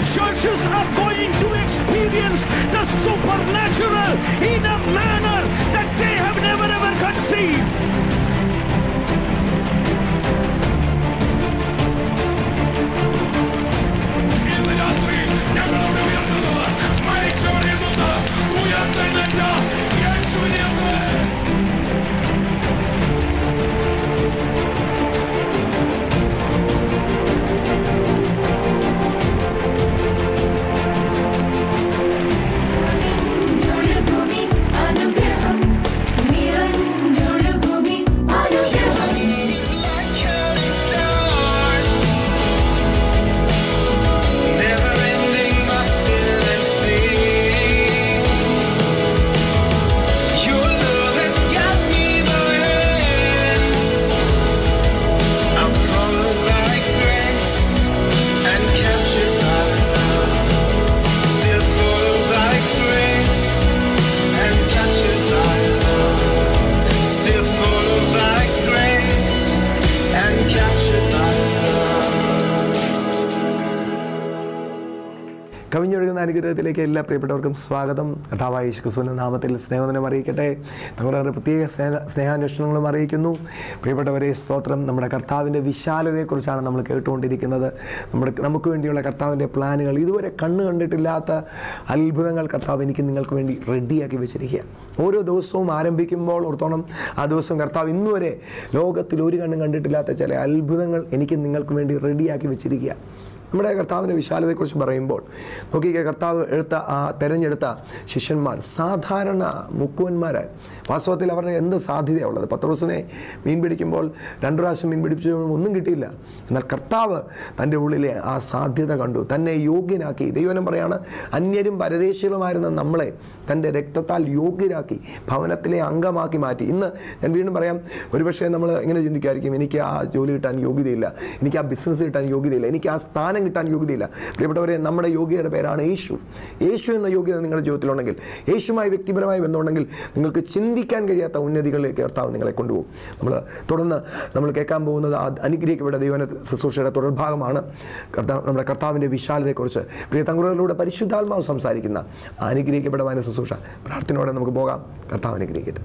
churches are going to experience the supernatural in a manner that they have never ever conceived. ഇന്ന് രാത്രി ഞങ്ങളോട് ഉയർത്തുന്നത് മരിച്ചവരിൽ നിന്ന് ഉയർത്തെഴുന്നേറ്റ യേശുവിനെ പോലെ നിറഞ്ഞൊഴുകുമി അനുഗ്രഹം നിറഞ്ഞൊഴുകുമി അനുഗ്രഹം Still full by grace and captured by കവിഞ്ഞൊഴുകുന്ന അനുഗ്രഹത്തിലേക്ക് എല്ലാ പ്രിയപ്പെട്ടവർക്കും സ്വാഗതം കഥാവായ യേശുക്രിസ്തുവിൻ്റെ നാമത്തിൽ സ്നേഹവന്ദനം അറിയിക്കട്ടെ നമ്മുടെ പ്രത്യേക സ്നേഹ സ്നേഹാന്വേഷണങ്ങളും അറിയിക്കുന്നു പ്രിയപ്പെട്ടവരെ സ്തോത്രം നമ്മുടെ കർത്താവിൻ്റെ വിശാലതയെക്കുറിച്ചാണ് നമ്മൾ കേട്ടുകൊണ്ടിരിക്കുന്നത് നമ്മുടെ നമുക്ക് വേണ്ടിയുള്ള കർത്താവിൻ്റെ പ്ലാനുകൾ ഇതുവരെ കണ്ണ് കണ്ടിട്ടില്ലാത്ത അത്ഭുതങ്ങൾ കർത്താവ് എനിക്ക് നിങ്ങൾക്ക് വേണ്ടി റെഡിയാക്കി വെച്ചിരിക്കുക ഓരോ ദിവസവും ആരംഭിക്കുമ്പോൾ ഓർത്തോണം ആ ദിവസം കർത്താവ് ഇന്നുവരെ ലോകത്തിൽ ഒരു കണ്ണും കണ്ടിട്ടില്ലാത്ത ചില അത്ഭുതങ്ങൾ എനിക്ക് നിങ്ങൾക്ക് വേണ്ടി റെഡിയാക്കി വെച്ചിരിക്കുക നമ്മുടെ കർത്താവിൻ്റെ വിശാലതയെക്കുറിച്ച് പറയുമ്പോൾ നോക്കിക്കുക കർത്താവ് എടുത്ത ആ തെരഞ്ഞെടുത്ത ശിഷ്യന്മാർ സാധാരണ മുക്കുവന്മാരായി വാസ്തവത്തിൽ അവരുടെ എന്ത് സാധ്യതയാണ് ഉള്ളത് പത്രോസിനെ മീൻ പിടിക്കുമ്പോൾ രണ്ടു പ്രാവശ്യം മീൻ പിടിച്ചപ്പോൾ ഒന്നും കിട്ടിയില്ല എന്നാൽ കർത്താവ് തൻ്റെ ഉള്ളിലെ ആ സാധ്യത കണ്ടു തന്നെ യോഗ്യനാക്കി ദൈവനം പറയാണ് അന്യരും പരദേശികളുമായിരുന്ന നമ്മളെ തൻ്റെ രക്തത്താൽ യോഗ്യരാക്കി ഭവനത്തിലെ അംഗമാക്കി മാറ്റി ഇന്ന് ഞാൻ വീണ്ടും പറയാം ഒരുപക്ഷെ നമ്മൾ ഇങ്ങനെ ചിന്തിക്കുമായിരിക്കും എനിക്ക് ആ ജോലി കിട്ടാൻ യോഗ്യതയില്ല എനിക്ക് ആ ബിസിനസ് കിട്ടാൻ യോഗ്യതയില്ല എനിക്ക് ആ സ്ഥാനം കിട്ടാൻ യോഗ്യതയില്ല പ്രിയപ്പെട്ടവരെ നമ്മുടെ യോഗ്യതയുടെ പേരാണ് യേശു യേശു എന്ന യോഗ്യത നിങ്ങളുടെ ജീവിതത്തിലുണ്ടെങ്കിൽ യേശുമായി വ്യക്തിപരമായി ബന്ധമുണ്ടെങ്കിൽ നിങ്ങൾക്ക് ചിന്തിക്കാൻ കഴിയാത്ത ഉന്നതികളിലേക്ക് കർത്താവ് നിങ്ങളെ കൊണ്ടുപോകും നമ്മൾ തുടർന്ന് നമ്മൾ കേൾക്കാൻ പോകുന്നത് ആ അനുഗ്രഹിക്കപ്പെട്ട ദൈവന ശുശ്രൂഷയുടെ തുടർഭാഗമാണ് കർത്താവ് നമ്മുടെ കർത്താവിൻ്റെ വിശാലതയെക്കുറിച്ച് പ്രിയ തങ്കുറകളിലൂടെ പരിശുദ്ധാത്മാവ് സംസാരിക്കുന്ന ആ അനുഗ്രഹിക്കപ്പെട്ട വായന ശുശ്രൂഷ പ്രാർത്ഥനയോടെ നമുക്ക് പോകാം കർത്താവ് അനുഗ്രഹിക്കട്ടെ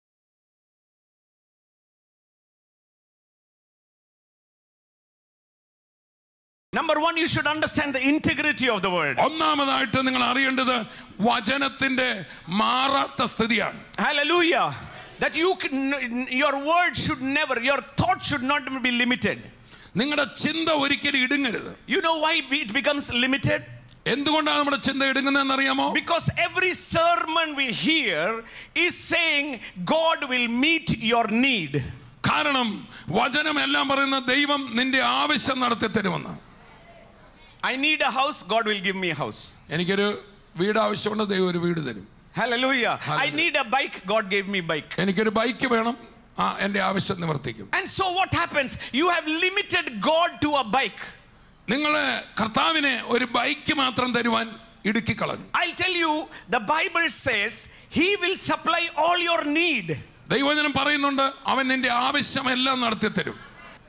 Number one, you should understand the integrity of the word. ഒന്നാമതായിട്ട് നിങ്ങൾ അറിയേണ്ടത് വചനത്തിന്റെ മാറാത്ത സ്ഥിതിയാണ് Hallelujah. That you can, your word should never, your thought should not be limited. നിങ്ങളുടെ ചിന്ത ഒരിക്കലും ഇടുങ്ങരുത് You know why it becomes limited? എന്തുകൊണ്ടാണ് നമ്മുടെ ചിന്ത ഇടുങ്ങുന്നതെന്ന് അറിയാമോ Because every sermon we hear is saying God will meet your need. കാരണം വചനം എല്ലാം പറയുന്ന ദൈവം നിന്റെ ആവശ്യം നടത്തി തരുമെന്ന് I need a house, God will give me a house. എനിക്കൊരു വീട് ആവശ്യമുണ്ട് ദൈവം ഒരു വീട് തരും Hallelujah. I Hallelujah. need a bike, God gave me bike. എനിക്കൊരു ബൈക്ക് വേണം ആ എൻ്റെ ആവശ്യം നിവർത്തിക്കും And so what happens? You have limited God to a bike. നിങ്ങൾ കർത്താവിനെ ഒരു ബൈക്ക് മാത്രം തരുവാൻ ഇടുക്കി കളഞ്ഞു I'll tell you, the Bible says He will supply all your need. ദൈവജനം പറയുന്നുണ്ട് അവൻ നിന്റെ ആവശ്യമെല്ലാം നടത്തി തരും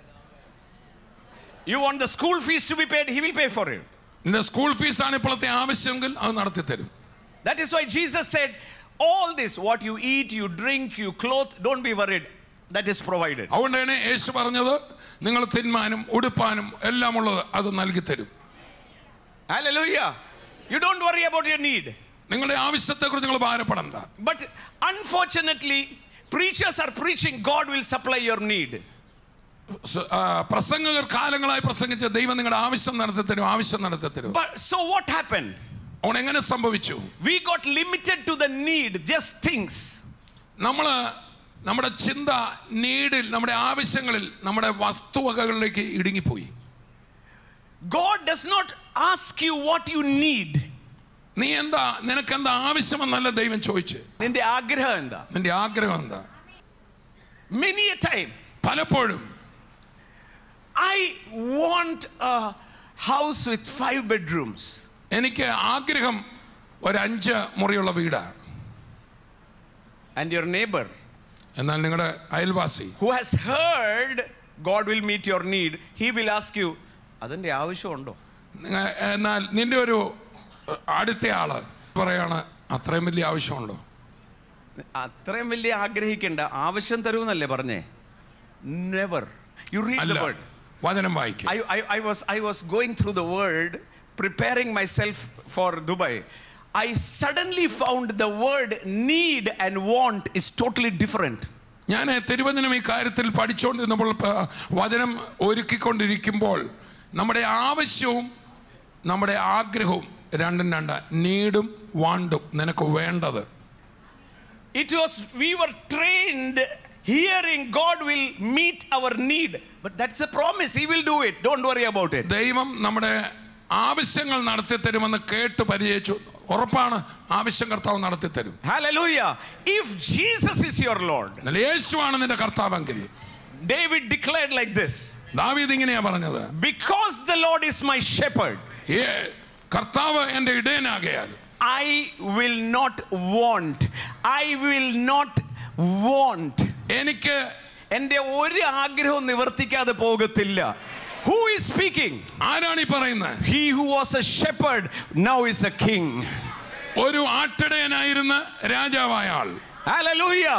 You want the school fees to be paid, He will pay for it. നിന്റെ സ്കൂൾ ഫീസാണ് ഇപ്പോഴത്തെ ആവശ്യമെങ്കിൽ അത് നടത്തി തരും That is why Jesus said, All this, what you eat, you drink, you clothe, don't be worried. That is provided. അതുകൊണ്ടാണ് യേശു പറഞ്ഞത് നിങ്ങൾ തിന്മാനും ഉടുപ്പാനും എല്ലാം ഉള്ളത് അത് നൽകി തരും Hallelujah. You don't worry about your need. നിങ്ങളുടെ ആവശ്യത്തെക്കുറിച്ച് നിങ്ങൾ ഭാരപ്പെടണ്ട But unfortunately, preachers are preaching God will supply your need. സ- ആ, പ്രസംഗകർ കാലങ്ങളായി പ്രസംഗിച്ച ദൈവം നിങ്ങളുടെ ആവശ്യം നടത്തി തരും ആവശ്യം നടത്തി തരും But so what happened? അതുകൊണ്ട് എങ്ങനെ സംഭവിച്ചു We got limited to the need, just things. നമ്മൾ നമ്മുടെ ചിന്ത നീഡിൽ നമ്മുടെ ആവശ്യങ്ങളിൽ നമ്മുടെ വസ്തുവകകളിലേക്ക് ഇടുങ്ങിപ്പോയി God does not ask you what you need. നീ എന്താ നിനക്ക് എന്താ ആവശ്യമെന്നല്ല ദൈവം ചോദിച്ചു നിന്റെ ആഗ്രഹം എന്താ നിന്റെ ആഗ്രഹം എന്താ Many a time, പലപ്പോഴും I want a house with five bedrooms. എനിക്ക് ആഗ്രഹം ഒരു അഞ്ച് മുറിയുള്ള വീടാണ് And your neighbor എന്നാൽ നിങ്ങളുടെ അയൽവാസി who has heard God will meet your need, he will ask you, അതിൻ്റെ ആവശ്യമുണ്ടോ നിങ്ങ- എന്നാൽ നിന്റെ ഒരു അടുത്ത ആള് പറയാണ് അത്രയും വലിയ ആവശ്യമുണ്ടോ അത്രയും വലിയ ആഗ്രഹിക്കേണ്ട ആവശ്യം തരൂന്നല്ലേ പറഞ്ഞേ നെവർ യു റീഡ് ദ അല്ല വേർഡ് വചനം വായിക്കും I, I, I, was, I was going through the word, preparing myself for Dubai. I suddenly found the word need and want is totally different. ഞാൻ തിരുവചനം ഈ കാര്യത്തിൽ പഠിച്ചുകൊണ്ടിരുന്നപ്പോൾ പ- വചനം ഒരുക്കിക്കൊണ്ടിരിക്കുമ്പോൾ നമ്മുടെ ആവശ്യവും നമ്മുടെ ആഗ്രഹവും രണ്ടും രണ്ട നീടും വാണ്ടും നിനക്ക് വേണ്ടത് It was, we were trained hearing God will meet our need. But that's a promise, He will do it. Don't worry about it. ദൈവം നമ്മുടെ ആവശ്യങ്ങൾ നടത്തി തരുമെന്ന് കേട്ട് പരിചയിച്ചു ഉറപ്പാണ് ആവശ്യം കർത്താവ് നടത്തി തരും Hallelujah. If Jesus is your Lord, എന്നാൽ യേശുവാണ് നിന്റെ കർത്താവെങ്കിൽ David declared like this ദാവീദ് ഇങ്ങനെയാ പറഞ്ഞത് Because the Lord is my shepherd, ഏ കർത്താവ് എൻ്റെ ഇടയനാകയാൽ I will not want. I will not want. എനിക്ക് എൻ്റെ ഒരു ആഗ്രഹവും നിവർത്തിക്കാതെ പോകത്തില്ല ഹൂ ഈസ് സ്പീക്കിംഗ് ആരാണ് ഈ പറയുന്നത് he who was a shepherd now is a king ഒരു ആട്ടിടയനായിരുന്ന രാജാവായ ആൾ hallelujah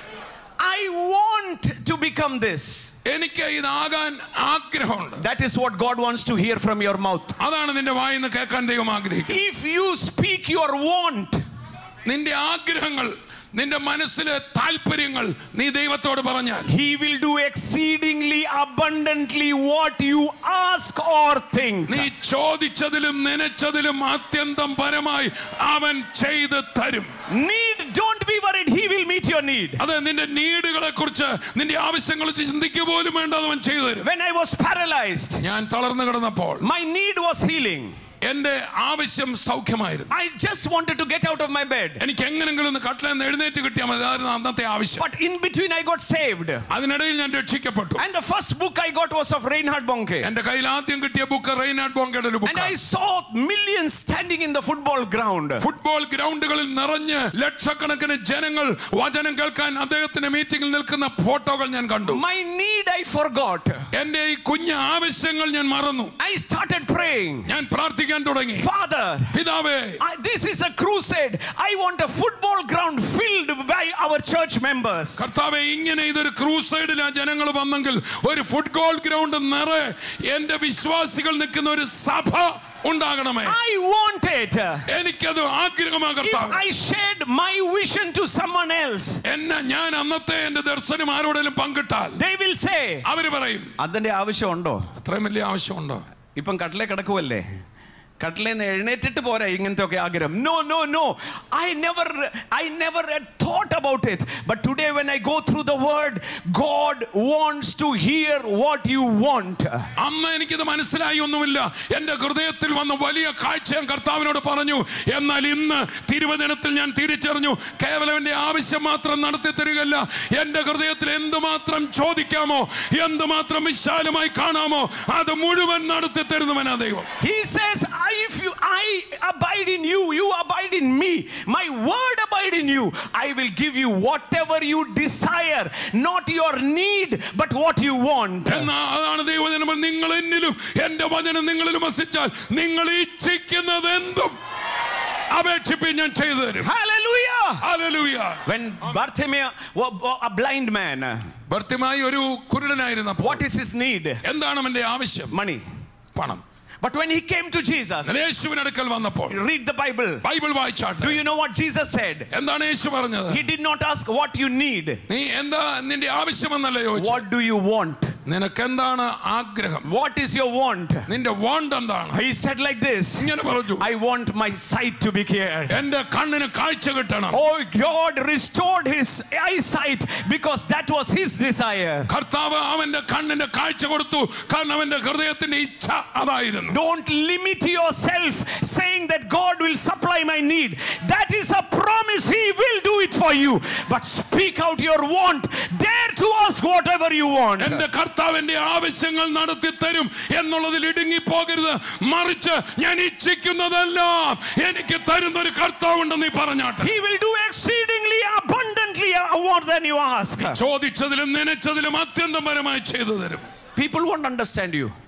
I want to become this എനിക്ക് ഇതാകാൻ ആഗ്രഹമുണ്ട് that is what God wants to hear from your mouth അതാണ് നിന്റെ വായിൽ നിന്ന് കേൾക്കാൻ ദൈവം ആഗ്രഹിക്കുന്നത് if you speak your want നിന്റെ ആഗ്രഹങ്ങൾ നിന്റെ മനസ്സിലെ താല്പര്യങ്ങൾ നീ ദൈവത്തോട് പറഞ്ഞാൽ He will do exceedingly abundantly what you ask or think. നീ ചോദിച്ചതിലും നനച്ചതിലും അത്യന്തം പരമായി അവൻ ചെയ്ത് തരും Need, don't be worried. He will meet your need. അത് നിന്റെ നീടുകളെ കുറിച്ച് നിന്റെ ആവശ്യങ്ങളെ കുറിച്ച് ചിന്തിക്കുക പോലും വേണ്ട അവൻ ചെയ്തു തരും When I was paralyzed, ഞാൻ തളർന്നു കിടന്നപ്പോൾ my need was healing. എന്റെ ആവശ്യം സൗഖ്യമായിരുന്നു I just wanted to get out of my bed. എനിക്ക് എങ്ങനെങ്കിലും ഒന്ന് കട്ടിലെന്ന് എഴുന്നേറ്റ് കിട്ടിയാൽ മതി അതായിരുന്നു അന്നത്തെ ആവശ്യം But in between, I got saved. അതിനിടയിൽ ഞാൻ രക്ഷിക്കപ്പെട്ടു And the first book I got was of Reinhard Bonke. എന്റെ കയ്യിൽ ആദ്യം കിട്ടിയ ബുക്ക് റെയ്നാഡ് ബോങ്കയുടെ ഒരു And book I saw millions standing in the football ground. Football ഗ്രൗണ്ടുകളിൽ നിറഞ്ഞ് ലക്ഷക്കണക്കിന് ജനങ്ങൾ വചനം കേൾക്കാൻ അദ്ദേഹത്തിന്റെ മീറ്റിംഗിൽ നിൽക്കുന്ന ഫോട്ടോകൾ ഞാൻ കണ്ടു My need I forgot. എന്റെ ഈ കുഞ്ഞ് ആവശ്യങ്ങൾ ഞാൻ മറന്നു I started praying. ഞാൻ പ്രാർത്ഥിക്കാൻ തുടങ്ങി Father, പിതാവേ I, this is a crusade. I want a football ground filled by our church members. കർത്താവെ ഇങ്ങനെ ഇതൊരു ക്രൂസൈഡിൽ ആ ജനങ്ങൾ വന്നെങ്കിൽ ഒരു ഫുട്ബോൾ ഗ്രൗണ്ട് നിറ എന്റെ വിശ്വാസികൾ നിൽക്കുന്ന ഒരു സഭ ഉണ്ടാകണമേ I want it. എനിക്കത് ആഗ്രഹമാ If കർത്താവ് I shared my vision to someone else, എന്നെ ഞാൻ അന്നത്തെ എന്റെ ദർശനം ആരോടെങ്കിലും പങ്കിട്ടാൽ they will say, അവര് പറയും അതിന്റെ ആവശ്യമുണ്ടോ അത്രയും വലിയ ആവശ്യമുണ്ടോ ഇപ്പം കട്ടിലെ കിടക്കുമല്ലേ കട്ടിലേന്ന് എഴുന്നേറ്റിട്ട് പോരാ ഇങ്ങനത്തെ ഒക്കെ ആഗ്രഹം no no no I never I never thought about it but today when I go through the word God wants to hear what you want അന്ന് എനിക്കിത് മനസ്സിലായി ഒന്നുമില്ല എൻ്റെ ഹൃദയത്തിൽ വന്ന വലിയ കാഴ്ച ഞാൻ കർത്താവിനോട് പറഞ്ഞു എന്നാൽ ഇന്ന് തിരുവചനത്തിൽ ഞാൻ തിരിച്ചറിഞ്ഞു കേവലം എൻ്റെ ആവശ്യം മാത്രം നടത്തി തരികയല്ല എൻ്റെ ഹൃദയത്തിൽ എന്തുമാത്രം ചോദിക്കാമോ എന്തുമാത്രം വിശാലമായി കാണാമോ അത് മുഴുവൻ നടത്തി തരുന്നവനാ ദൈവം He says, If you, I abide in you, you abide in me, my word abide in you, I will give you whatever you desire, not your need, but what you want. എന്നാ അതാണ് ദൈവജനം നിങ്ങൾ എന്നിലും എൻ്റെ വചനം നിങ്ങളിലും വസിച്ചാൽ നിങ്ങൾ ഇച്ഛിക്കുന്നത് എന്തും അപേക്ഷിപ്പിൻ ഞാൻ ചെയ്തു തരും Hallelujah! Hallelujah When Bartimaeus, wa- wa- a blind man, ഭർത്തിമായി ഒരു കുരുടനായിരുന്നപ്പോൾ what is his need? എന്താണ് അവന്റെ ആവശ്യം Money. പണം But when he came to Jesus, യേശുവിന് അടുക്കൽ വന്നപ്പോൾ read the Bible. ബൈബിൾ വായിച്ചാട്ടെ Do you know what Jesus said? എന്താണ് യേശു പറഞ്ഞത് He did not ask what you need. നീ എന്താ നിന്റെ ആവശ്യമെന്നല്ല ചോദിച്ചു What do you want? നിനക്ക് എന്താണ് ആഗ്രഹം What is your want? നിന്റെ വാണ്ട് എന്താണ് He said like this ഇങ്ങനെ പറഞ്ഞു I want my sight to be cleared. എന്റെ കണ്ണിന് കാഴ്ച കിട്ടണം Oh, God restored his eyesight because that was his desire. കർത്താവ് അവന്റെ കണ്ണിന്റെ കാഴ്ച കൊടുത്തു കാരണം അവന്റെ ഹൃദയത്തിന്റെ ഇച്ഛ അതായിരുന്നു Don't limit yourself saying that God will supply my need. That is a promise. He will do it for you. But speak out your want. Dare to ask whatever you want. എന്റെ കർത്താവിന്റെ ആവശ്യങ്ങൾ നടത്തി തരും എന്നുള്ളതിൽ ഇടുങ്ങി പോകരുത് മറിച്ച് ഞാൻ ഇച്ഛിക്കുന്നതെല്ലാം എനിക്ക് തരുന്ന ഒരു കർത്താവുണ്ടെന്ന് നീ പറഞ്ഞാട്ടെ He will do exceedingly abundantly more than you ask. ചോദിച്ചതിലും നനച്ചതിലും അത്യന്തം പരമായി ചെയ്തു തരും People won't understand you.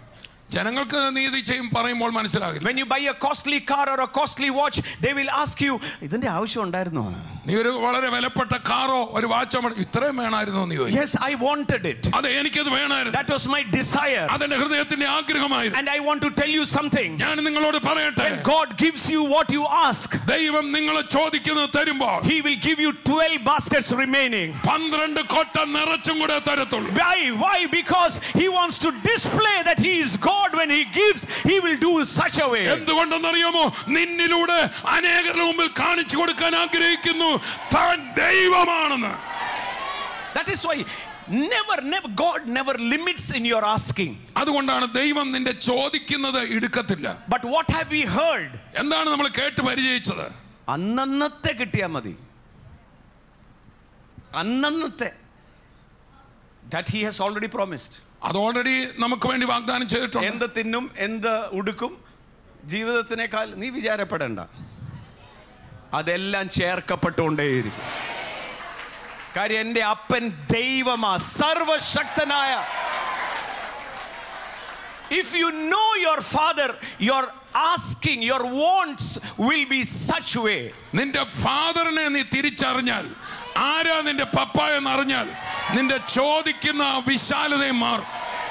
ജനങ്ങൾക്ക് നീതി ചെയ്യും പറയുമ്പോൾ മനസ്സിലാകില്ല When you buy a costly car or a costly watch, they will ask you, ഇതിന്റെ ആവശ്യം ഉണ്ടായിരുന്നോ നീ ഒരു വളരെ വിലപ്പെട്ട കാറോ ഒരു വാച്ചോ മേടി- ഇത്രയും വേണമായിരുന്നു എന്ന് ചോദിക്കും Yes, I wanted it. അതെ എനിക്കത് വേണമായിരുന്നു That was my desire. അതെന്റെ ഹൃദയത്തിന്റെ ആഗ്രഹമായിരുന്നു And I want to tell you something. ഞാൻ നിങ്ങളോട് പറയട്ടെ When God gives you what you ask, ദൈവം നിങ്ങൾ ചോദിക്കുന്നത് തരുമ്പോൾ He will give you 12 baskets remaining. പന്ത്രണ്ട് കൊട്ട നിറച്ചും കൂടെ തരത്തുള്ളൂ Why? Why? Because He wants to display that He is God when He gives, He will do such a way. എന്തുകൊണ്ടെന്നറിയാമോ നിന്നിലൂടെ അനേകരുടെ മുമ്പിൽ കാണിച്ചു കൊടുക്കാൻ ആഗ്രഹിക്കുന്നു താൻ ദൈവമാണെന്ന് That is why never, never, God never limits in your asking. അതുകൊണ്ടാണ് ദൈവം നിന്റെ ചോദിക്കുന്നത് ഇടുക്കത്തില്ല But what have we heard? എന്താണ് നമ്മൾ കേട്ട് പരിചയിച്ചത് അന്നന്നത്തെ കിട്ടിയാൽ മതി അന്നന്നത്തെ that he has already promised അത് ഓൾറെഡി നമുക്ക് വേണ്ടി വാഗ്ദാനം ചെയ്തിട്ടുണ്ട് എന്ത് തിന്നും എന്ത് ഉടുക്കും ജീവിതത്തിനേക്കാൾ നീ വിചാരപ്പെടണ്ട അതെല്ലാം ചേർക്കപ്പെട്ടുകൊണ്ടേയിരിക്കും കാര്യം എൻ്റെ അപ്പൻ ദൈവമാ സർവശക്തനായ if you know your father your asking your wants will be such way നിന്റെ ഫാദറിനെ നീ തിരിച്ചറിഞ്ഞാൽ ആരാ നിന്റെ പപ്പ എന്നറിഞ്ഞാൽ നിന്റെ ചോദിക്കുന്ന ആ വിശാലതയും മാറും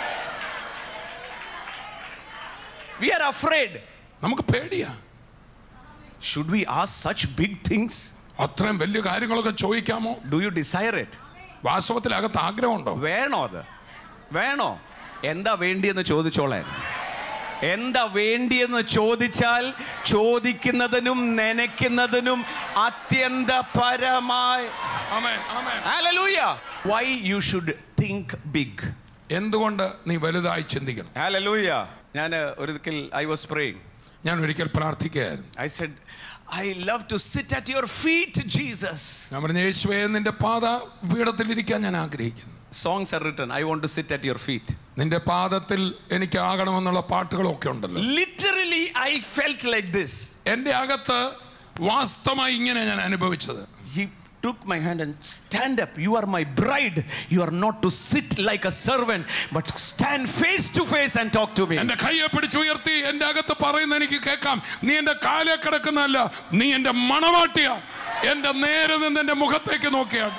വി ആർ അഫ്രേഡ് നമുക്ക് പേടിയാ should we ask such big things അത്രയും വലിയ കാര്യങ്ങളൊക്കെ ചോദിക്കാമോ ഡു യു ഡിസയർ ഇറ്റ് വാസ്തവത്തിൽ അകത്ത് ആഗ്രഹമുണ്ടോ വേണോ അത് വേണോ എന്താ വേണ്ടിയെന്ന് ചോദിച്ചോളാൻ എന്താ വേണ്ടിയെന്ന് ചോദിച്ചാൽ ചോദിക്കുന്നതിനും നനയ്ക്കുന്നതിനും അത്യന്തപരമായി ആമേൻ, ആമേൻ. Hallelujah. Why you should think big. എന്തുകൊണ്ട് നീ വലുതായി ചിന്തിക്കണം Hallelujah. ഞാൻ ഒരിക്കൽ ഐ വാസ് പ്രേയിങ് ഞാൻ ഒരിക്കൽ പ്രാർത്ഥിക്കുകയായിരുന്നു I said I love to sit at your feet Jesus ഞാൻ പറഞ്ഞ യേശുവേ നിന്റെ പാത പീഠത്തിൽ ഇരിക്കാൻ ഞാൻ ആഗ്രഹിക്കുന്നു songs are written I want to sit at your feet നിന്റെ പാദത്തിൽ എനിക്ക് ആകണമെന്നുള്ള പാട്ടുകളൊക്കെ ഉണ്ടല്ലോ literally I felt like this എൻ്റെ അകത്ത് വാസ്തവമായി ഇങ്ങനെ ഞാൻ അനുഭവിച്ചത് He took my hand and stand up. You are my bride. You are not to sit like a servant, but stand face to face and talk to me. എന്റെ കയ്യെ പിടിച്ചുയർത്തി എന്റെ അകത്ത് പറയുന്ന എനിക്ക് കേൾക്കാം നീ എന്റെ കാലെ കിടക്കുന്നതല്ല നീ എന്റെ മണവാട്ടിയ എന്റെ നേരെ നിന്ന് എന്റെ മുഖത്തേക്ക് നോക്കിയാണ്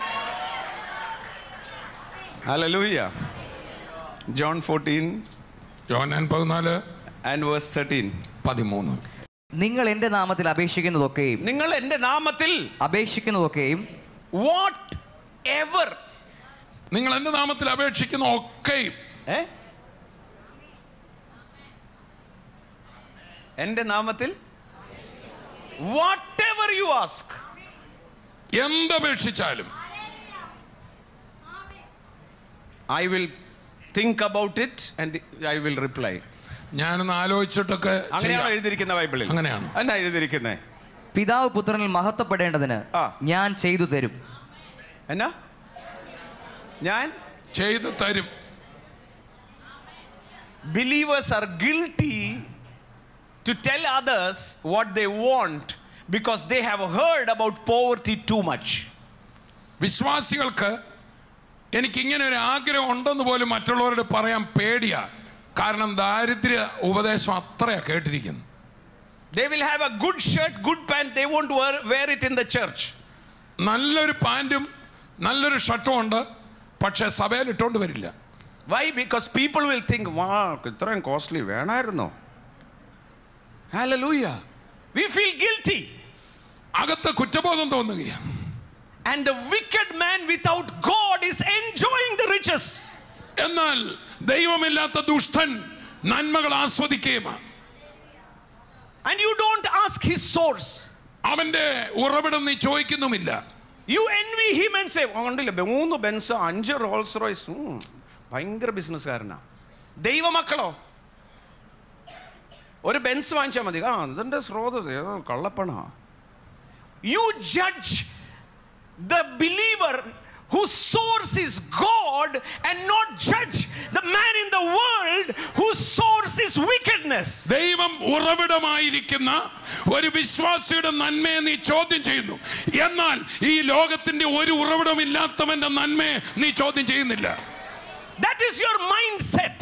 Hallelujah. John 14 യോഹന്നാൻ പതിനാല് and verse 13. പതിമൂന്ന് നിങ്ങൾ എൻ്റെ നാമത്തിൽ അപേക്ഷിക്കുന്നതൊക്കെയും നിങ്ങൾ എൻ്റെ നാമത്തിൽ അപേക്ഷിക്കുന്നതൊക്കെയും വാട്ട് എവർ നിങ്ങൾ എന്റെ നാമത്തിൽ അപേക്ഷിക്കുന്ന ഒക്കെയും എൻ്റെ നാമത്തിൽ വാട്ട് എവർ യു ആസ്ക് എന്തപേക്ഷിച്ചാലും I will think about it and I will reply ഞാനൊന്ന് ആലോചിച്ചിട്ടൊക്കെ അങ്ങനെയാണോ ചെയ്യാം. എഴുതിയിരിക്കുന്ന ബൈബിളിൽ അങ്ങനെയാണ്. എന്നാ എഴുതിയിരിക്കുന്നത് പിതാവ് പുത്രനിൽ മഹത്വപ്പെടേണ്ടതിന് ആ. ഞാൻ ചെയ്തു തരും എന്നാ ഞാൻ ചെയ്തു തരും believers are guilty to tell others what they want because they have heard about poverty too much. വിശ്വാസികൾക്ക് എനിക്ക് ഇങ്ങനെ ഒരു ആഗ്രഹം ഉണ്ടെന്ന് പോലും മറ്റുള്ളവരോട് പറയാൻ പേടിയാ കാരണം ദാരിദ്ര്യ ഉപദേശം അത്രയാ കേട്ടിരിക്കുന്നു They will have a good shirt, good pant, they won't wear, wear it in the church. നല്ലൊരു പാൻറ്റും നല്ലൊരു ഷർട്ടും ഉണ്ട് പക്ഷെ സഭയിൽ ഇട്ടോണ്ട് വരില്ല Why? Because people will think, wow, ഇത്രയും കോസ്റ്റ്ലി വേണമായിരുന്നോ Hallelujah. We feel guilty. അകത്ത് കുറ്റബോധം തോന്നുകയാണ് And the wicked man without God is enjoying the riches. എന്നാൽ ദൈവമില്ലാത്ത ദുഷ്ടൻ നന്മകൾ ആസ്വദിക്കുകയുമാണ് And you don't ask his source. അവന്റെ ഉറവിടം നീ ചോദിക്കുന്നുമില്ല You envy him and say, "ഓ, കണ്ടില്ലേ മൂന്ന് ബെൻസ് അഞ്ച് റോൾസ് റോയ്സ് ഉം, ഭയങ്കര ബിസിനസ്സുകാരനാ ദൈവമക്കളോ ഒരു ബെൻസ് വാങ്ങിച്ചാൽ മതി ആ ഇതിന്റെ സ്രോതസ് ഏതോ കള്ളപ്പണ you judge the believer whose source is God and not judge the man in the world whose source is wickedness. ദൈവം ഉറവിടമായിരിക്കുന്ന ഒരു വിശ്വാസിയുടെ നന്മയെ നീ ചോദ്യം ചെയ്യുന്നു എന്നാൽ ഈ ലോകത്തിന്റെ ഒരു ഉറവിടമില്ലാത്തവന്റെ നന്മയെ നീ ചോദ്യം ചെയ്യുന്നില്ല That is your mindset.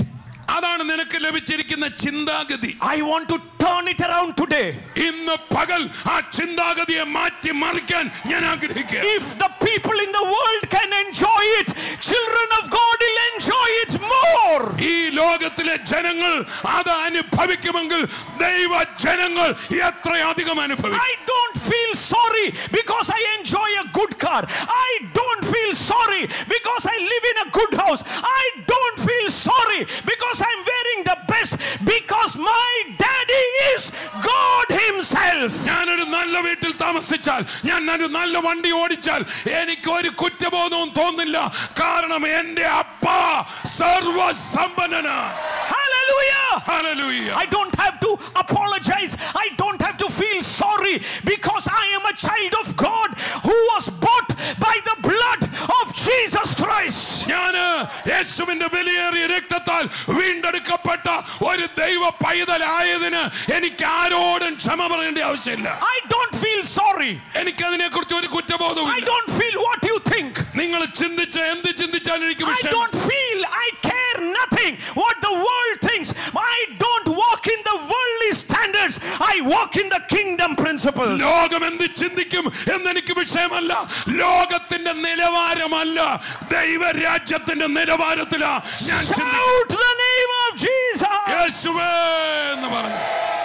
അതാണ് നിനക്ക് ലഭിച്ചിരിക്കുന്ന ചിന്താഗതി I want to turn it around today. ഇന്ന് പകൽ ആ ചിന്താഗതിയെ മാറ്റി മറിക്കാൻ ഞാൻ ആഗ്രഹിക്കുക If the people in the world can enjoy it, children of God will enjoy it more. ഈ ലോകത്തിലെ ജനങ്ങൾ അത് അനുഭവിക്കുമെങ്കിൽ ദൈവ ജനങ്ങൾ എത്രയധികം അനുഭവിക്കും I don't feel sorry because I enjoy a good car. I don't feel sorry because I live in a good house. I don't feel sorry because I'm wearing the best because my daddy is God Himself. ഞാനൊരു നല്ല വീട്ടിൽ താമസിച്ചാൽ ഞാൻ ഒരു നല്ല വണ്ടി ഓടിച്ചാൽ എനിക്ക് ഒരു കുറ്റബോധവും തോന്നില്ല കാരണം എന്റെ അപ്പ സർവസമ്പന്നനാ Hallelujah. Hallelujah. I don't have to apologize. I don't have to feel sorry because I am a child of God who was bought by the blood of Jesus Christ. ഞാന് യേശുവിന്റെ വിലയേറിയ രക്തത്താൽ വീണ്ടെടുക്കപ്പെട്ട ഒരു ദൈവ പൈതലായതിന് എനിക്ക് ആരോടും ക്ഷമ പറയേണ്ട ആവശ്യമില്ല I don't feel sorry. എനിക്ക് അതിനെ കുറിച്ച് ഒരു കുറ്റബോധവും I don't feel what you think. നിങ്ങൾ ചിന്തിച്ച എന്ത് ചിന്തിച്ചാലും എനിക്ക് I വിഷയം don't feel, I care nothing what the world thinks. I don't walk in the worldly standards. I walk in the kingdom principles. ലോകം എന്ത് ചിന്തിക്കും എന്നെനിക്ക് വിഷയമല്ല ലോകത്തിന്റെ നിലവാരമല്ല ദൈവരാജ്യത്തിന്റെ നിലവാരത്തിലാ ഞാൻ ചിന്തിക്കുന്നത്. Shout the name of Jesus. യേശുവേ എന്ന് പറഞ്ഞു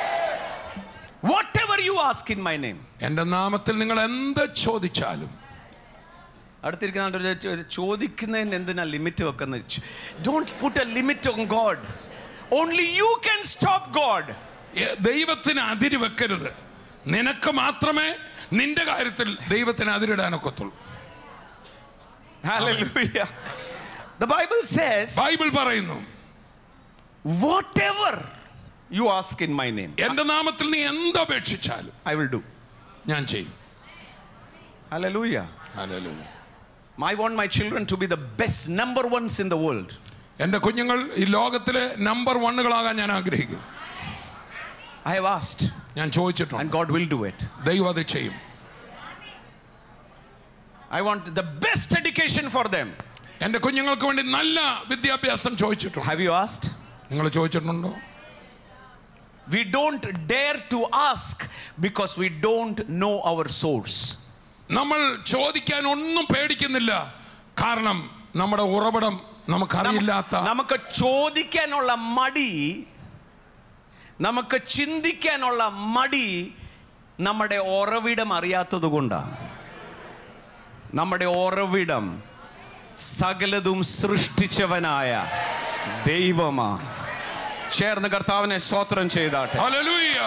Whatever you ask in my name. എന്റെ നാമത്തിൽ നിങ്ങൾ എന്ത് ചോദിച്ചാലും അടുത്തിരിക്കുന്ന ആളുടെ ഒരു ചോ- ചോദിക്കുന്നതിന് എന്തിനാ ലിമിറ്റ് വെക്കുന്നത് don't put a limit on God only you can stop God ഏ- ദൈവത്തിന് അതിര് വെക്കരുത് നിനക്ക് മാത്രമേ നിന്റെ കാര്യത്തിൽ ദൈവത്തിന് അതിരിടാനൊക്കത്തുള്ളൂ Hallelujah. The Bible says, ബൈബിൾ പറയുന്നു whatever you ask in my name, എന്റെ നാമത്തിൽ നീ എന്തപേക്ഷിച്ചാലും I will do. ഞാൻ ചെയ്യും Hallelujah. Hallelujah. I want my children to be the best number ones in the world. എന്റെ കുഞ്ഞുങ്ങൾ ഈ ലോകത്തിലെ നമ്പർ വണ്ണുകളാകാൻ ഞാൻ ആഗ്രഹിക്കും I have asked, ഞാൻ ചോദിച്ചിട്ടുണ്ട് and God will do it. ദൈവം അത് ചെയ്യും I want the best education for them. എന്റെ കുഞ്ഞുങ്ങൾക്ക് വേണ്ടി നല്ല വിദ്യാഭ്യാസം ചോദിച്ചിട്ടുണ്ട് Have you asked? നിങ്ങൾ ചോദിച്ചിട്ടുണ്ടോ We don't dare to ask because we don't know our source. നമ്മൾ ചോദിക്കാൻ ഒന്നും പേടിക്കുന്നില്ല കാരണം നമ്മുടെ ഉറവിടം നമുക്കറിയില്ലാത്ത നമുക്ക് ചോദിക്കാനുള്ള മടി നമുക്ക് ചിന്തിക്കാനുള്ള മടി നമ്മുടെ ഉറവിടം അറിയാത്തത് കൊണ്ടാണ് നമ്മുടെ ഉറവിടം സകലതും സൃഷ്ടിച്ചവനായ ദൈവമാ ചേർന്ന് കർത്താവിനെ സ്തോത്രം ചെയ്താട്ടെ hallelujah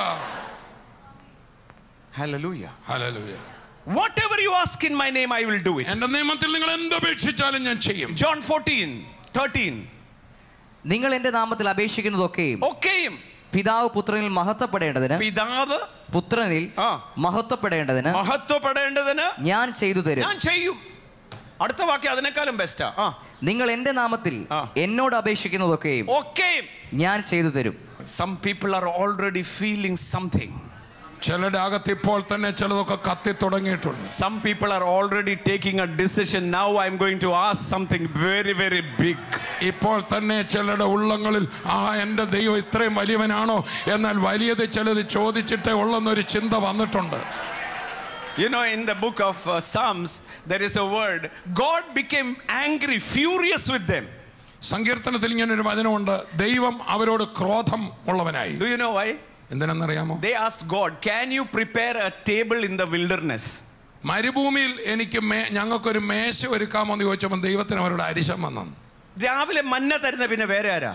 hallelujah hallelujah whatever you ask in my name i will do it എന്റെ നിയമത്തിൽ നിങ്ങൾ എന്തപേക്ഷിച്ചാലും ഞാൻ ചെയ്യും john 14 13 നിങ്ങൾ എന്റെ നാമത്തിൽ അപേക്ഷിക്കുന്നതൊക്കെയും ഒക്കെയും പിതാവ് പുത്രനിൽ മഹത്വപ്പെടേണ്ടതിന് പിതാവ് പുത്രനിൽ ആ. മഹത്വപ്പെടേണ്ടതിന് മഹത്വപ്പെടേണ്ടതിന് ഞാൻ ചെയ്തു തരും ഞാൻ ചെയ്യും അടുത്ത വാക്യം അതിനേക്കാളും ബെസ്റ്റാ ആ നിങ്ങൾ എന്റെ നാമത്തിൽ ആ. എന്നോട് അപേക്ഷിക്കുന്നതൊക്കെയും ഒക്കെയും ഞാൻ ചെയ്തു തരും some people are already feeling something ചിലരുടെ അകത്ത് ഇപ്പോൾ തന്നെ ചിലതൊക്കെ കത്തി തുടങ്ങിയിട്ടുണ്ട് some people are already taking a decision now i'm going to ask something very very big ഇപ്പോൾ തന്നെ ചിലരുടെ ഉള്ളങ്ങളിൽ ആ എൻ്റെ ദൈവം ഇത്രയും വലിയവനാണോ എന്നാൽ വലിയത് ചിലത് ചോദിച്ചിട്ടേ ഉള്ളെന്നൊരു ചിന്ത വന്നിട്ടുണ്ട് you know in the book of uh, psalms there is a word god became angry furious with them സങ്കീർത്തനത്തിൽ ഇങ്ങനെ ഒരു വചനമുണ്ട് ദൈവം അവരോട് ക്രോധം ഉള്ളവനായി do you know why എന്തിനെന്നറിയാമോ they asked god can you prepare a table in the wilderness മരുഭൂമിയിൽ എനിക്ക് may ഞങ്ങൾക്കൊരു മേശ ഒരുക്കാമോ എന്ന് ചോദിച്ചപ്പോൾ ദൈവത്തിന് അവരോട് അരിശം വന്നു രാവിലെ മന്ന തരുന്ന പിന്നെ വേറെ ആരാ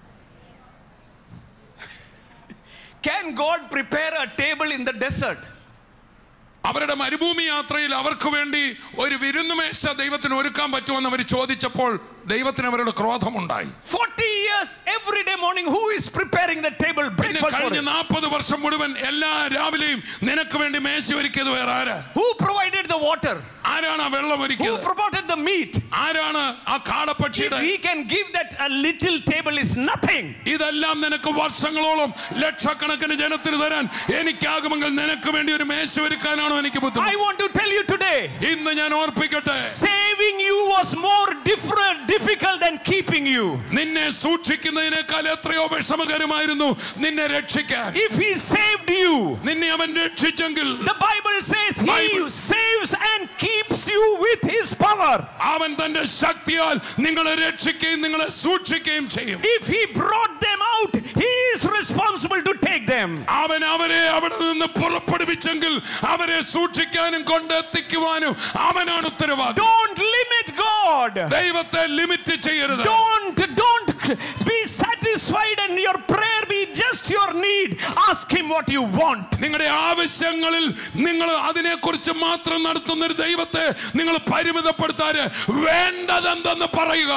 can god prepare a table in the desert അവരുടെ മരുഭൂമി യാത്രയിൽ അവർക്ക് വേണ്ടി ഒരു വിരുന്നുമേശ ദൈവത്തിന് ഒരുക്കാൻ പറ്റുമെന്ന് അവർ ചോദിച്ചപ്പോൾ ദൈവത്തിന് അവരോട് ക്രോധമുണ്ടായി 40 years every day morning who is preparing the table പിന്നെ breakfast for കഴിഞ്ഞ him? നാൽപ്പത് വർഷം മുഴുവൻ എല്ലാ രാവിലെയും നിനക്ക് വേണ്ടി മേശ ഒരുക്കിയത് വേറെ ആരാ who provided the water ആരാണ് ആ വെള്ളം who ഒരുക്കിയത് provided the meat ആരാണ് ആ if കാടപ്പക്ഷിയുടെ we can give that a little table is nothing ഇതെല്ലാം നിനക്ക് വർഷങ്ങളോളം ലക്ഷക്കണക്കിന് ജനത്തിന് തരാൻ എനിക്കാകുമെങ്കിൽ നിനക്ക് വേണ്ടി ഒരു മേശ ഒരുക്കാനാണോ എനിക്ക് i ബുദ്ധിമുട്ട് want to tell you today ഇന്ന് ഞാൻ ഓർപ്പിക്കട്ടെ saving you was more different, difficult than keeping you. നിന്നെ സൂക്ഷിക്കുന്നതിനേക്കാൾ എത്രയോ വിഷമകരമായിരുന്നു നിന്നെ രക്ഷിക്കാൻ If he saved you, നിന്നെ അവൻ രക്ഷിച്ചെങ്കിൽ the Bible says he Bible- saves and keeps you with his power. അവൻ തന്റെ ശക്തിയാൽ നിങ്ങളെ രക്ഷിക്കുകയും നിങ്ങളെ സൂക്ഷിക്കുകയും ചെയ്യും If he brought them out, he is responsible to take them. അവൻ അവരെ അവിടെ നിന്ന് പുറപ്പെടുവിച്ചെങ്കിൽ അവരെ സൂക്ഷിക്കാനും കൊണ്ടെത്തിക്കുവാനും അവനാണ് ഉത്തരവാദി Don't limit God. ദൈവത്തെ ലിമിറ്റ് ചെയ്യരുത് Don't, don't be satisfied and your prayer be just your need. Ask him what you want. നിങ്ങളുടെ ആവശ്യങ്ങളിൽ നിങ്ങൾ അതിനെക്കുറിച്ച് മാത്രം നടത്തുന്ന ഒരു ദൈവത്തെ നിങ്ങൾ പരിമിതപ്പെടുത്താറ് വേണ്ടതെന്തെന്ന് പറയുക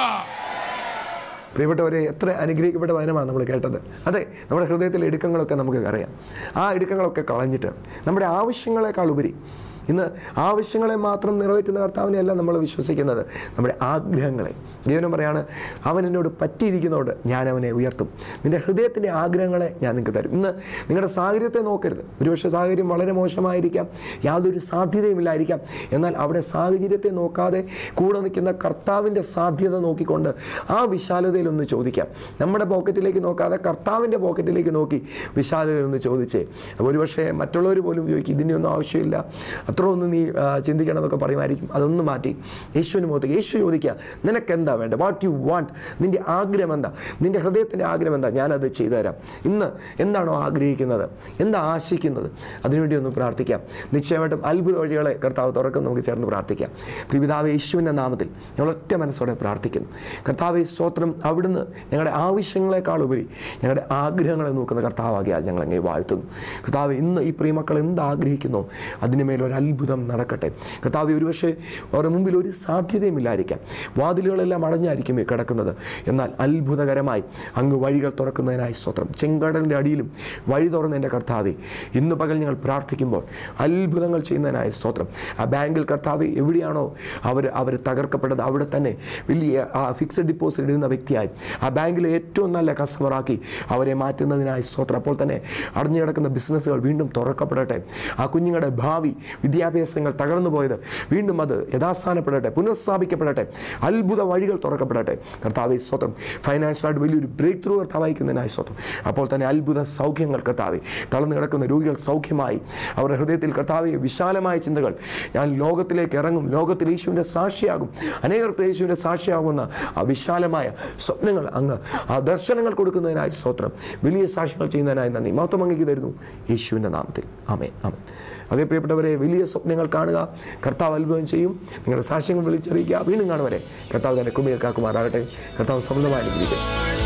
പ്രിയപ്പെട്ടവരെ എത്ര അനുഗ്രഹിക്കപ്പെട്ട വചനമാണ് നമ്മൾ കേട്ടത് അതെ നമ്മുടെ ഹൃദയത്തിലെ ഇടുക്കങ്ങളൊക്കെ നമുക്ക് അറിയാം ആ ഇടുക്കങ്ങളൊക്കെ കളഞ്ഞിട്ട് നമ്മുടെ ആവശ്യങ്ങളെക്കാൾ ഉപരി ഇന്ന് ആവശ്യങ്ങളെ മാത്രം നിറവേറ്റുന്ന കർത്താവിനെയല്ല നമ്മൾ വിശ്വസിക്കുന്നത് നമ്മുടെ ആഗ്രഹങ്ങളെ ദൈവനം പറയാണ് അവൻ എന്നോട് പറ്റിയിരിക്കുന്നതുകൊണ്ട് ഞാൻ അവനെ ഉയർത്തും നിന്റെ ഹൃദയത്തിൻ്റെ ആഗ്രഹങ്ങളെ ഞാൻ നിങ്ങൾക്ക് തരും ഇന്ന് നിങ്ങളുടെ സാഹചര്യത്തെ നോക്കരുത് ഒരുപക്ഷെ സാഹചര്യം വളരെ മോശമായിരിക്കാം യാതൊരു സാധ്യതയുമില്ലായിരിക്കാം എന്നാൽ അവിടെ സാഹചര്യത്തെ നോക്കാതെ കൂടെ നിൽക്കുന്ന കർത്താവിൻ്റെ സാധ്യത നോക്കിക്കൊണ്ട് ആ വിശാലതയിൽ ഒന്ന് ചോദിക്കാം നമ്മുടെ പോക്കറ്റിലേക്ക് നോക്കാതെ കർത്താവിൻ്റെ പോക്കറ്റിലേക്ക് നോക്കി വിശാലതയൊന്ന് ചോദിച്ചേ അപ്പോൾ ഒരുപക്ഷെ മറ്റുള്ളവർ പോലും ചോദിക്കും ഇതിൻ്റെ ഒന്നും ആവശ്യമില്ല അത്ര ഒന്നും നീ ആ, ചിന്തിക്കണം എന്നൊക്കെ പറയുമായിരിക്കും അതൊന്നും മാറ്റി യേശുവിന് മുഖത്തേക്ക് യേശു ചോദിക്കുക നിനക്ക് എന്താ വേണ്ടത് വാട്ട് യു വാണ്ട് നിൻ്റെ ആഗ്രഹം എന്താ നിൻ്റെ ഹൃദയത്തിൻ്റെ ആഗ്രഹം എന്താ ഞാനത് ചെയ്തു തരാം ഇന്ന് എന്താണോ ആഗ്രഹിക്കുന്നത് എന്താ ആശിക്കുന്നത് അതിനുവേണ്ടി ഒന്ന് പ്രാർത്ഥിക്കാം നിശ്ചയമായിട്ടും അത്ഭുത വഴികളെ കർത്താവ് തുറക്കും നമുക്ക് ചേർന്ന് പ്രാർത്ഥിക്കാം പ്രിപിതാവ് യേശുവിൻ്റെ നാമത്തിൽ ഞങ്ങൾ ഒറ്റ മനസ്സോടെ പ്രാർത്ഥിക്കുന്നു കർത്താവ് സ്തോത്രം അവിടുന്ന് ഞങ്ങളുടെ ആവശ്യങ്ങളെക്കാൾ ഉപരി ഞങ്ങളുടെ ആഗ്രഹങ്ങളെ നോക്കുന്ന കർത്താവാകിയാൽ ഞങ്ങൾ അങ്ങനെ വാഴ്ത്തുന്നു കർത്താവ് ഇന്ന് ഈ പ്രിയമക്കൾ എന്ത് ആഗ്രഹിക്കുന്നോ അതിന് മേൽ ഒരു അത്ഭുതം നടക്കട്ടെ കർത്താവ് ഒരുപക്ഷെ അവരുടെ മുമ്പിൽ ഒരു സാധ്യതയുമില്ലായിരിക്കാം വാതിലുകളെല്ലാം അടഞ്ഞായിരിക്കും ഈ കിടക്കുന്നത് എന്നാൽ അത്ഭുതകരമായി അങ്ങ് വഴികൾ തുറക്കുന്നതിനായി സ്തോത്രം ചെങ്കടലിൻ്റെ അടിയിലും വഴി തുറന്ന എൻ്റെ കർത്താവെ ഇന്ന് പകൽ ഞങ്ങൾ പ്രാർത്ഥിക്കുമ്പോൾ അത്ഭുതങ്ങൾ ചെയ്യുന്നതിനായി സ്തോത്രം ആ ബാങ്കിൽ കർത്താവ് എവിടെയാണോ അവർ അവർ തകർക്കപ്പെട്ടത് അവിടെ തന്നെ വലിയ ആ ഫിക്സഡ് ഡെപ്പോസിറ്റ് ഇടുന്ന വ്യക്തിയായി ആ ബാങ്കിലെ ഏറ്റവും നല്ല കസ്റ്റമറാക്കി അവരെ മാറ്റുന്നതിനായി സ്തോത്രം അപ്പോൾ തന്നെ അടഞ്ഞു കിടക്കുന്ന ബിസിനസ്സുകൾ വീണ്ടും തുറക്കപ്പെടട്ടെ ആ കുഞ്ഞുങ്ങളുടെ ഭാവി വിദ്യാഭ്യാസങ്ങൾ തകർന്നു പോയത് വീണ്ടും അത് യഥാസ്ഥാനപ്പെടട്ടെ പുനഃസ്ഥാപിക്കപ്പെടട്ടെ അത്ഭുത വഴികൾ തുറക്കപ്പെടട്ടെ കർത്താവെ സ്വത്രം ഫൈനാൻഷ്യലായിട്ട് വലിയൊരു ബ്രേക്ക് ത്രൂ കർത്താവായിക്കുന്നതിനായി സ്വത്രം അപ്പോൾ തന്നെ അത്ഭുത സൗഖ്യങ്ങൾ കർത്താവെ തളർന്നു കിടക്കുന്ന രോഗികൾ സൗഖ്യമായി അവരുടെ ഹൃദയത്തിൽ കർത്താവെ വിശാലമായ ചിന്തകൾ ഞാൻ ലോകത്തിലേക്ക് ഇറങ്ങും ലോകത്തിൽ യേശുവിൻ്റെ സാക്ഷിയാകും അനേകർക്ക് യേശുവിൻ്റെ സാക്ഷിയാകുന്ന ആ വിശാലമായ സ്വപ്നങ്ങൾ അങ്ങ് ആ ദർശനങ്ങൾ കൊടുക്കുന്നതിനായി സ്തോത്രം വലിയ സാക്ഷ്യങ്ങൾ ചെയ്യുന്നതിനായി നന്ദി മഹത്വം അങ്ങേക്ക് തരുന്നു യേശുവിൻ്റെ നാമത്തിൽ ആമേ ആമേ അതേ പ്രിയപ്പെട്ടവരെ വലിയ സ്വപ്നങ്ങൾ കാണുക കർത്താവ് അത്ഭുതം ചെയ്യും നിങ്ങളുടെ സാക്ഷ്യങ്ങൾ വിളിച്ചറിയിക്കുക വീണ്ടും കാണുവരെ കർത്താവ് തന്നെ കുമിയിൽ കാക്കുമാറാകട്ടെ കർത്താവ് സമൃദ്ധമായി അനുഗ്രഹിക്കട്ടെ